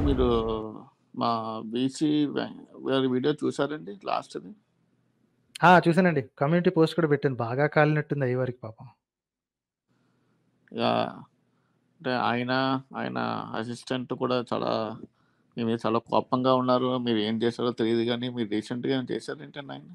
మీరు మా బీసీ గారి వీడియో చూసారండి లాస్ట్‌ది? ఆ! చూసానండి. కమ్యూనిటీ పోస్ట్ కూడా పెట్టాను. బాగా కాలినట్టుంది అయ్యవారికి పాపం. యాహ్! అంటే ఆయన, ఆయన అసిస్టెంట్ కూడా చాలా మీ మీద చాలా కోపంగా ఉన్నారు. మీరు ఏం చేశారో తెలీదు గానీ, మీరు రీసెంట్‌గా ఏమైనా చేశారేంటండి ఆయన్ని?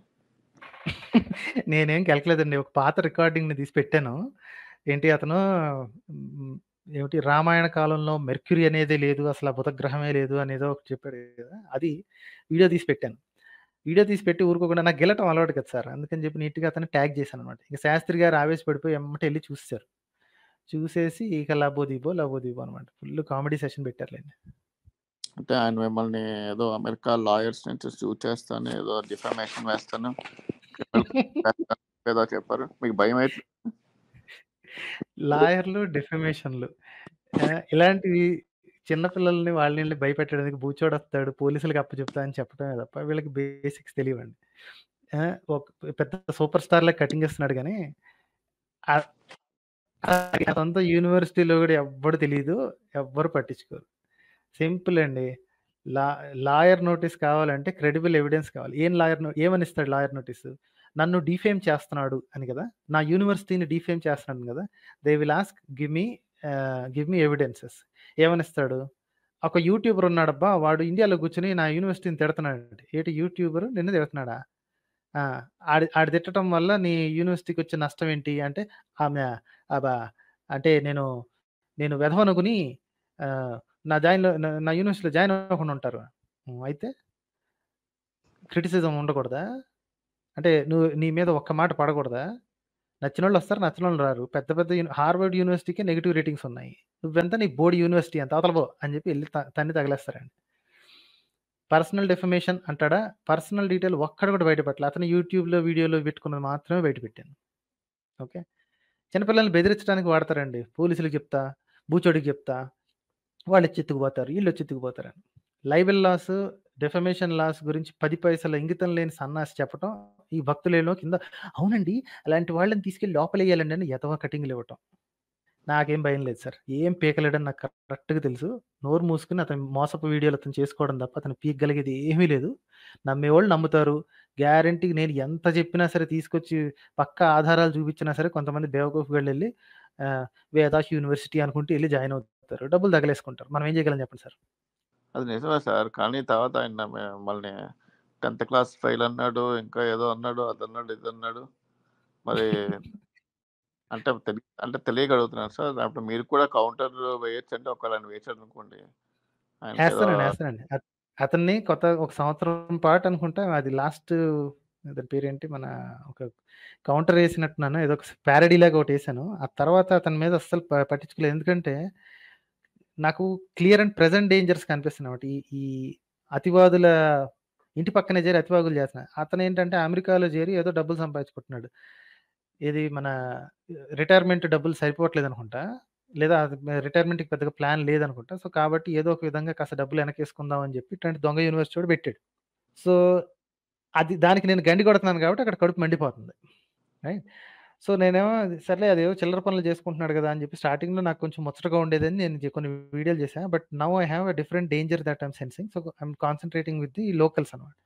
నేనేం కెలకలేదండి. ఒక పాత రికార్డింగ్‌ని తీసి పెట్టాను. ఏంటి అతను హ్మ్, ఏమిటి రామాయణ కాలంలో మెర్క్యూరీ అనేదే లేదు. అసల బుధగ్రహమే లేదు అనేదో ఒకటి చెప్పాడు కదా! అది వీడియో తీసి పెట్టాను. వీడియో తీసి పెట్టి ఊరుకోకుండా నాకు గెలటం అలవాటు కదా సార్. అందుకని చెప్పి నీట్‌గా అతన్ని ట్యాగ్ చేశాననమాట. ఇక శాస్త్రి గారు ఆవేశపడిపోయి ఎమ్మటే ఎళ్లి చూసేసారు. చూసేసి ఇక లబోదిబో, లబోదిబో అనమాట. ఫుల్ కామెడీ సెషన్ పెట్టారులెండి. అంటే ఆయన మిమ్మల్ని ఏదో అమెరికా లాయర్స్ నుంచి సూ చేస్తాను, ఏదో డిఫమేషన్ వేస్తాను, క్రిమినల్ వేస్తాను ఏదో చెప్పారు. మీకు భయమైతే లాయర్‌లు, డిఫమేషన్‌లు. ఆహ్, ఇలాంటివి చిన్న పిల్లల్ని వాళ్ళనీళ్ళని భయపెట్టడానికి బూచోడొస్తాడు, పోలీసులకి అప్పచెప్తా అని చెప్పడమే తప్ప వీళ్ళకి బేసిక్స్ తెలీవండి. ఆ! ఒక పెద్ద సూపర్ స్టార్‌లా కటింగ్ ఇస్తున్నాడు గానీ ఆహ్, అదంతా యూనివర్సిటీలో గూడా ఎవ్వడు తెలీదు. ఎవ్వరు పట్టించుకోరు. సింపుల్ అండి. లా లాయర్ నోటీస్ కావాలంటే క్రెడిబుల్ ఎవిడెన్స్ కావాలి. ఏం లాయర్ నో ఏమనిస్తాడు లాయర్ నోటీసు? నన్ను డిఫేమ్ చేస్తున్నాడు అని కదా! నా యూనివర్సిటీని డిఫేమ్ చేస్తున్నాడు కదా! They will ask give me ah, give me evidences. ఏమనిస్తాడు? ఒక యూట్యూబర్ ఉన్నాడబ్బా! వాడు ఇండియాలో కూర్చొని నా యూనివర్సిటీని తిడతన్నాడంట. ఏటి యూట్యూబరు నిన్ను తిడతన్నాడా? ఆ! ఆడు ఆడు తిట్టటం వల్ల నీ యూనివర్సిటీకొచ్చే నష్టం ఏంటి? అంటే ఆమె అబా అంటే నేను, నేను వెధవనుకుని ఆహ్, నా జాయిన్‌లో నా నా యూనివర్సిటీలో జాయిన్ అవ్వకుండా ఉంటారు. హ్మ్. అయితే? క్రిటిసిజం ఉండకూడదా? అంటే నువ్వు నీ మీద ఒక్క మాట పడకూడదా? నచ్చినోళ్ళొస్తారు, నచ్చనోళ్ళు రారు. పెద్ద పెద్ద యూని హార్వర్డ్ యూనివర్సిటీకే నెగెటివ్ రేటింగ్స్ ఉన్నాయి. నువ్వెంత నీ బోడి యూనివర్సిటీ ఎంత అవతల పో అని చెప్పి ఎళ్లి త తన్ని తగిలేస్తారండి. పర్సనల్ డెఫమేషన్ అంటాడా? పర్సనల్ డీటెయిల్ ఒక్కటి కూడా బయట పెట్టలే. అతను యూట్యూబ్‌లో వీడియోలో పెట్టుకున్నది మాత్రమే బయట పెట్టాను. ఓకే. చిన్న పిల్లల్ని బెదిరించడానికి వాడతారండి. పోలీసులకి చెప్తా, బూచోడికి చెప్తా, వాళ్ళొచ్చి ఎత్తుకుపోతారు, ఈళ్ళొచ్చి ఎత్తుకుపోతారని. లైబెల్ లాస్, డెఫమేషన్ లాస్ గురించి 10 పైసల ఇంగితం లేని సన్నాసి చెప్పటం, ఈ భక్తులేమో కింద అవునండి. అలాంటి వాళ్ళని తీసుకెళ్ళి లోపలేయాలండి అని ఎదవ కటింగ్‌లివ్వటం. నాకేం భయం లేదు సార్. ఏం పీకలేడని నాకు కరెక్ట్‌గా తెలుసు. నోరు మూసుకొని అతని మోసపు వీడియోలు అతను చేసుకోవడం తప్ప అతను పీకగలిగేది ఏమీ లేదు. నమ్మేవాళ్ళు నమ్ముతారు. గ్యారంటీ‌గా నేను ఎంత చెప్పినా సరే తీసుకొచ్చి పక్కా ఆధారాలు చూపించినా సరే కొంతమంది బేవకూఫ్‌గాళ్ళెళ్లి ఆహ్, వేదాస్ యూనివర్సిటీ అనుకుంటూ ఎళ్లి జాయిన్ అవుతారు. డబ్బులు తగలేసుకుంటారు. మనం ఏం చేయగలం చెప్పండి సార్? అది నిజమే సార్. కానీ తర్వాత ఆయన మిమ్మల్ని 10థ్ క్లాస్ ఫెయిల్ అన్నాడు. ఇంకా ఏదో అన్నాడు. అదన్నాడు, ఇదన్నాడు. మరి అంటే తెలి అంటే తెలియక అడుగుతున్నాను సార్. అప్పుడు మీరు కూడా కౌంటర్ వేయొచ్చంటే ఒకవేళ ఆయన వేసాడనుకోండి. ఆయనకేదో ఏస్తానండి. ఏస్తానండి. అత్ అతన్ని కొత్త ఒక సంవత్సరం పాటు అనుకుంటా అది లాస్ట్ దాని పేరేంటి మన ఒక కౌంటర్ ఏసినట్టున్నాను. ఏదో ఒక ప్యారడీ లాగా ఒకటేసాను. ఆ తర్వాత అతని మీద అస్సలు ప పట్టించుకోలేదు. ఎందుకంటే నాకు క్లియర్ అండ్ ప్రెజెంట్ డేంజర్స్ కనిపిస్తున్నాయన్నమాట. ఈ ఈ అతివాదుల ఇంటి పక్కనే చేరి అతివాదులు చేస్తున్నారు. అతనేంటంటే అమెరికాలో చేరి ఏదో డబ్బులు సంపాదించుకుంటున్నాడు. ఇది మన రిటైర్మెంట్ డబ్బులు సరిపోవట్లేదనుకుంటా. లేదా అది రిటైర్మెంట్‌కి పెద్దగా ప్లాన్ లేదనుకుంటా. సో, కాబట్టి ఏదో ఒక విధంగా కాస్త డబ్బులు వెనకేసుకుందాం అని చెప్పి ఇట్లాంటి దొంగ యూనివర్సిటీ వాడు పెట్టాడు. సో, అది దానికి నేను గండి కొడుతున్నాను కాబట్టి అక్కడ కడుపు మండిపోతుంది. రైట్. సో, నేనేమో సర్లే అదేవో చిల్లర పనులు చేసుకుంటున్నాడు కదా! అని చెప్పి స్టార్టింగ్‌లో నాకు కొంచెం ముచ్చటగా ఉండేదని నేను జ కొన్ని వీడియోలు చేశా. But now I have a different danger that I'm sensing. So, I'm concentrating with the locals అన్నమాట.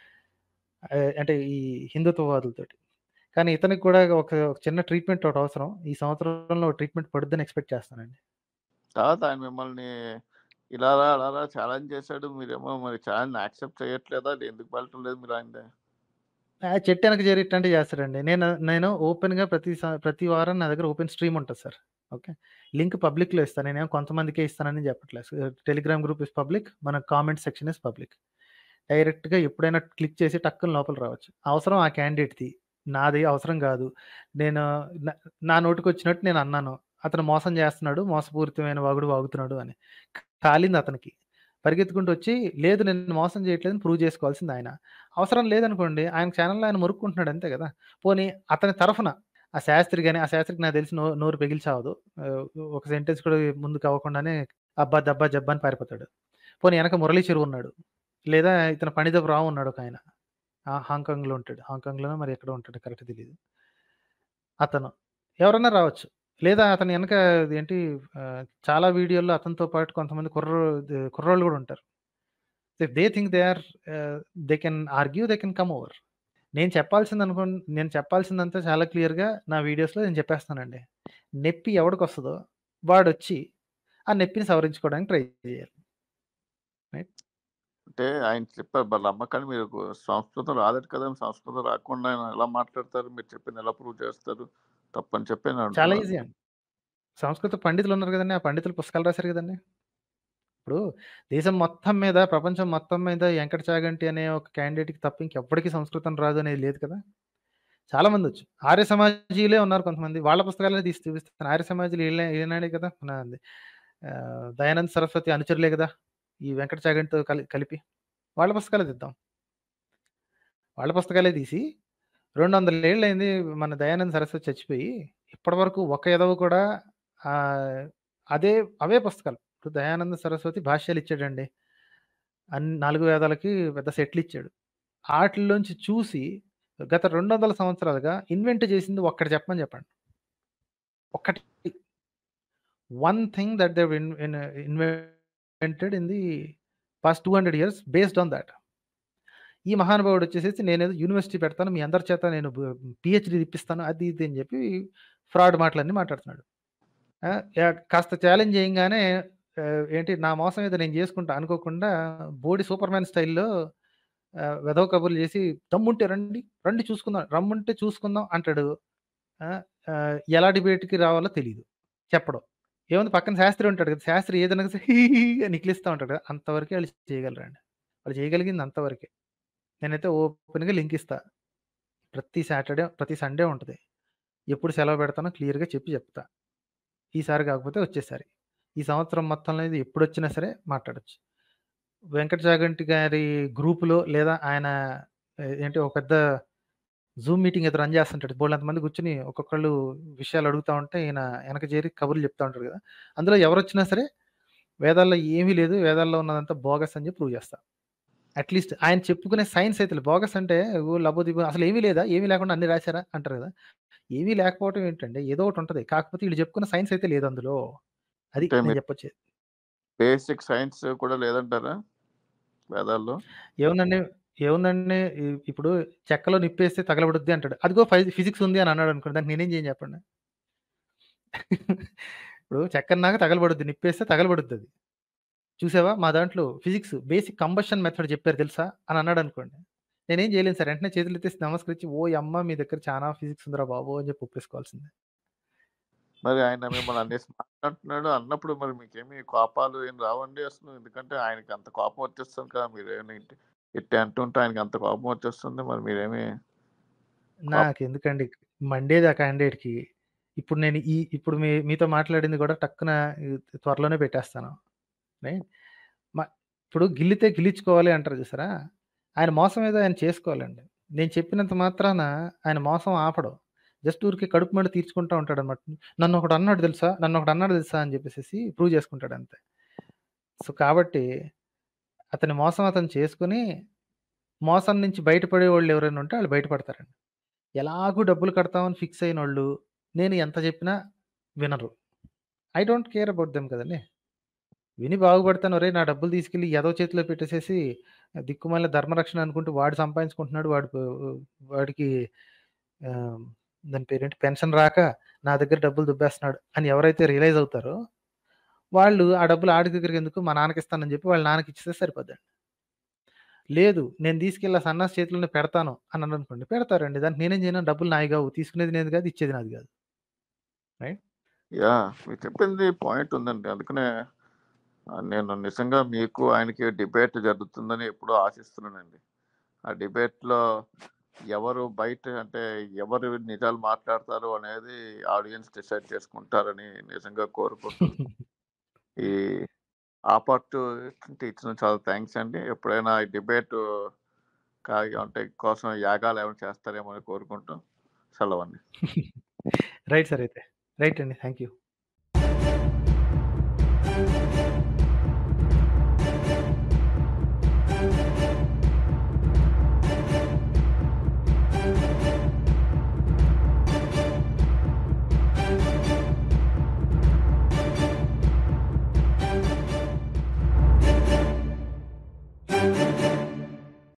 ఆహ్, అంటే ఈ హిందుత్వవాదులతోటి. కానీ ఇతనికి కూడా ఒక ఒక చిన్న ట్రీట్‌మెంట్ ఒకటి అవసరం. ఈ సంవత్సరంలో ట్రీట్‌మెంట్ పడుద్దని ఎక్స్‌పెక్ట్ చేస్తున్నానండి. తర్వాత ఆయన మిమ్మల్ని ఇలారా, అలారా ఛాలెంజ్ చేసాడు. మీరేమో మరి ఛాలెంజ్‌ని యాక్సెప్ట్ చేయట్లేదా? ఎందుకు పడటం లేదు మీరు ఆయనది? ఆ! చెట్టు వెనక చేరి ఇట్లాంటివి చేస్తాడండి. నేను నేను ఓపెన్‌గా ప్రతి స ప్రతి వారం నా దగ్గర ఓపెన్ స్ట్రీమ్ ఉంటది సార్. ఓకే. లింక్ పబ్లిక్‌లో ఇస్తాను. నేనేమో కొంతమందికే ఇస్తానని చెప్పట్లేదు. So, Telegram group is public. మన కామెంట్ సెక్షన్ ఇస్ పబ్లిక్. డైరెక్ట్‌గా ఎప్పుడైనా క్లిక్ చేసి టక్కున లోపల రావచ్చు. అవసరం ఆ క్యాండిడేట్‌ది. నాది అవసరం కాదు. నేను న నా నోటికొచ్చినట్టు నేను అన్నాను. అతను మోసం చేస్తున్నాడు. మోసపూరితమైన వాగుడు వాగుతున్నాడు అని. కాలింది అతనికి. పరిగెత్తుకుంటూ వచ్చి లేదు నేను మోసం చేయట్లేదని ప్రూవ్ చేసుకోవాల్సింది ఆయన. అవసరం లేదనుకోండి ఆయన ఛానెల్‌లో ఆయన మొరుక్కుంటున్నాడు అంతే కదా! పోనీ అతని తరఫున ఆ శాస్త్రి గాని, ఆ శాస్త్రికి నాకు తెలిసి నో నోరు పెగిలి చావదు. ఆహ్, ఒక సెంటెన్స్ కూడా ముందుకు అవ్వకుండానే అబ్బా! దబ్బా! జబ్బా! అని పారిపోతాడు. పోనీ వెనక మురళీ చెరువు ఉన్నాడు. లేదా ఇతను పణిదపు రావు ఉన్నాడు ఒకాయన. ఆ! హాంకాంగ్‌లో ఉంటాడు. హాంకాంగ్‌లోనో మరి ఎక్కడో ఉంటాడు కరెక్ట్ తెలీదు. అతను. ఎవరన్నా రావచ్చు. లేదా అతని వెనక ఏంటి ఆహ్, చాలా వీడియోల్లో అతనితో పాటు కొంతమంది కుర్రో ద కుర్రోళ్ళు గూడా ఉంటారు. If they think they are ah, they can argue, they can come over. నేను చెప్పాల్సిందనుకోన్ నేను చెప్పాల్సిందంతా చాలా క్లియర్‌గా నా వీడియోస్‌లో నేను చెప్పేస్తానండి. నొప్పి ఎవడికొస్తదో వాడొచ్చి ఆ నొప్పిని సవరించుకోవడానికి ట్రై చేయాలి. రైట్. అంటే ఆయన చెప్పారు వాళ్ళ అమ్మకని మీరు సంస్కృతం రాదట కదా! సంస్కృతం రాకుండా ఆయన ఎలా మాట్లాడతారు? మీరు చెప్పింది ఎలా ప్రూవ్ చేస్తారు? తప్పని చెప్పి అని చాలా అంటున్నారు. ఈజీ అండి. సంస్కృత పండితులున్నారు గదండీ! ఆ పండితులు పుస్తకాలు రాసారు గదండీ! ఇప్పుడు దేశం మొత్తం మీద, ప్రపంచం మొత్తం మీద వెంకట చాగంటి అనే ఒక క్యాండిడేట్‌కి తప్ప ఇంకెవ్వడికి సంస్కృతం రాదు అనేది లేదు కదా! చాలా మందొచ్చు. ఆర్య సమాజీయులే ఉన్నారు కొంతమంది. వాళ్ళ పుస్తకాలే తీసి చూపిస్తాను. ఆర్య సమాజీయులు ఈళ్ళే ఈయనాడే కదా! మన ఆహ్, దయానంద సరస్వతి అనుచరులే గదా! ఈ వెంకట చాగంటితో కలి కలిపి. వాళ్ళ పుస్తకాలే తీద్దాం. వాళ్ళ పుస్తకాలే తీసి 200 ఏళ్లయింది మన దయానంద సరస్వతి చచ్చిపోయి. ఇప్పటివరకు ఒక ఎదవ కూడా ఆహ్, అదే అవే పుస్తకాలు. ఇప్పుడు దయానంద సరస్వతి భాష్యాలిచ్చాడండి. అన్ 4 వేదాలకి పెద్ద సెట్లిచ్చాడు. ఆటిల్లోంచి చూసి గత 200 సంవత్సరాలుగా ఇన్వెంట్ చేసింది ఒక్కటి చెప్పమని చెప్పండి. ఒక్కటి. One thing that they in in invented in the past 200 years based on that. ఈ మహానుభావుడు వచ్చేసేసి నేనేదో యూనివర్సిటీ పెడతాను. మీ అందరి చేత నేను బ పీహెచ్‌డీ ఇప్పిస్తాను. అది ఇది అని చెప్పి ఫ్రాడ్ మాటలన్నీ మాట్లాడుతున్నాడు. ఆ! యాహ్! కాస్త ఛాలెంజ్ చేయంగానే ఆహ్, ఏంటి నా మోసం ఏదో నేను చేసుకుంటా అనుకోకుండా బోడి సూపర్‌మ్యాన్ స్టైల్‌లో ఆహ్, వెధవ కబుర్లు చేసి "దమ్ముంటే రండి, రండి చూసుకుందాం, రమ్మంటే చూసుకుందాం" అంటాడు. ఆ! ఆహ్, ఎలా డిబేట్‌కి రావాలో తెలీదు. చెప్పడు. ఏముంది పక్కన శాస్త్రి ఉంటాడు కదా! శాస్త్రి ఏదన్నా సరే హి హి హి అని నికిలిస్తా ఉంటాడు కదా! అంతవరకే ఆళ్ళు చేయగలరండి. వాళ్ళు చేయగలిగింది అంతవరకే. నేనైతే ఓపెన్‌గా లింక్ ఇస్తా. ప్రతి సాటర్‌డే, ప్రతి సండే ఉంటది. ఎప్పుడు సెలవు పెడతానో క్లియర్‌గా చెప్పి చెప్తా. ఈసారి కాకపోతే వచ్చేసారి. ఈ సంవత్సరం మొత్తంలో ఇది ఎప్పుడొచ్చినా సరే మాట్లాడొచ్చు. వెంకట చాగంటి గారి గ్రూప్‌లో లేదా ఆయన ఆహ్, ఏంటి ఒక పెద్ద జూమ్ మీటింగ్ ఏదో రన్ చేస్తుంటాడు. బోలెడంత మంది కూర్చొని ఒక్కొక్కళ్ళు విషయాలు అడుగుతా ఉంటే ఈయన వెనక చేరి కబుర్లు చెప్తా ఉంటాడు కదా! అందులో ఎవరొచ్చినా సరే వేదాల్లో ఏమీ లేదు. వేదాల్లో ఉన్నదంతా బోగస్ అని చెప్పి ప్రూవ్ చేస్తా. అట్‌లీస్ట్ ఆయన చెప్పుకునే సైన్స్ అయితే బోగస్ అంటే ఓ లబోదిబో అసలు ఏమీ లేదా? ఏమీ లేకుండా అన్ని రాసారా? అంటారు కదా! ఏమీ లేకపోవటం ఏంటండి? ఏదో ఒకటి ఉంటది. కాకపోతే ఈళ్ళు చెప్పుకున్న సైన్స్ అయితే లేదు అందులో. అది అంటే నేను మీరు చెప్పొచ్చేది. బేసిక్ సైన్స్ కూడా లేదంటారా? వేదాల్లో? ఏముందండి ఏముందండి ఇ ఇప్పుడు చెక్కలో నిప్పేస్తే తగలబడుద్ది అంటాడు. అదిగో ఫై ఫిజిక్స్ ఉంది అని అన్నాడనుకోండి. దానికి నేనేం చేయను చెప్పండి? ఇప్పుడు చెక్కన్నాక తగలబడుద్ది. నిప్పేస్తే తగలబడుద్దది. చూసావా మా దాంట్లో ఫిజిక్స్ బేసిక్ కంబషన్ మెథడ్ చెప్పారు తెలుసా? అని అన్నాడనుకోండి. నేనేం చేయలేను సార్. వెంటనే చేతులెత్తేసి నమస్కరించి ఓయమ్మ మీ దగ్గర చానా ఫిజిక్స్ ఉందిరా బాబు అని చెప్పి ఒప్పేసుకోవాల్సిందే. మరి ఆయన మిమ్మల్ని అనేసి మాట్లాడుతున్నాడు అన్నప్పుడు మరి మీకేమి కోపాలు ఏం రావండి అసలు? ఎందుకంటే ఆయనకి అంత కోపం వచ్చేస్తుంది కదా! మీరేమైనా ఇట్టి ఇట్టే అంటుంటే ఆయనకి అంత కోపం వచ్చేస్తుంది. మరి మీరేమి కోప నాకెందుకండి మండేది ఆ క్యాండిడేట్‌కి. ఇప్పుడు నేను ఈ ఇప్పుడు మీ మీతో మాట్లాడింది కూడా టక్కున ఈ త్వరలోనే పెట్టేస్తాను. రైట్. మ ఇప్పుడు గిల్లితే గిల్లించుకోవాలి అంటారు చూసారా? ఆయన మోసం ఏదో ఆయన చేసుకోవాలండి. నేను చెప్పినంత మాత్రాన ఆయన మోసం ఆపడు. జస్ట్ ఊరికే కడుపు మంట తీర్చుకుంటా ఉంటాడన్నమాట. నన్నొకడు అన్నాడు తెలుసా? నన్నొకడు అన్నాడు తెలుసా? అని చెప్పేసేసి ప్రూవ్ చేసుకుంటాడు అంతే. సో, కాబట్టి అతని మోసం అతను చేసుకొని మోసం నుంచి బయటపడేవాళ్ళు ఎవరైనా ఉంటే ఆళ్ళు బయటపడతారండి. ఎలాగూ డబ్బులు కడతామని ఫిక్స్ అయినోళ్ళు నేను ఎంత చెప్పినా వినరు. I don't care about them కదండీ! విని బాగుపడతాను. ఒరేయ్! నా డబ్బులు తీసుకెళ్ళి ఎదవ చేతిలో పెట్టేసేసి దిక్కుమాలిన ధర్మరక్షణ అనుకుంటూ వాడు సంపాదించుకుంటున్నాడు. వాడు ప వాడికి ఆహ్, దాని పేరేంటి పెన్షన్ రాక నా దగ్గర డబ్బులు దుబ్బేస్తున్నాడు అని ఎవరైతే రియలైజ్ అవుతారో వాళ్ళు ఆ డబ్బులు ఆడి దగ్గరికెందుకు మా నాన్నకిస్తానని చెప్పి వాళ్ళ నాన్నకిచ్చేస్తే సరిపోద్దండి. లేదు నేను తీసుకెళ్ళి ఆ సన్నాసి చేతిలోనే పెడతాను అని అన్నారనుకోండి పెడతారండి. దానికి నేనేం చేయను డబ్బులు నాయి కావు. తీసుకునేది నేది కాదు. ఇచ్చేది నాది కాదు. రైట్. యాహ్! మీరు చెప్పింది పాయింట్ ఉందండి. అందుకనే ఆహ్, నేను నిజంగా మీకు ఆయనకి డిబేట్ జరుగుతుందని ఎప్పుడూ ఆశిస్తున్నానండి. ఆ డిబేట్‌లో ఎవరు బయట అంటే ఎవరు నిజాలు మాట్లాడతారు అనేది ఆడియన్స్ డిసైడ్ చేసుకుంటారని నిజంగా కోరుకుంటూ ఈ ఆపర్చునిటీ ఇచ్చినందుకు చాలా థాంక్స్ అండి. ఎప్పుడైనా ఈ డిబేట్ కా అంటే కోసం యాగాలు ఏమైనా చేస్తారేమో అని కోరుకుంటూ సెలవండి. రైట్ సార్ అయితే. రైట్ అండి. Thank you.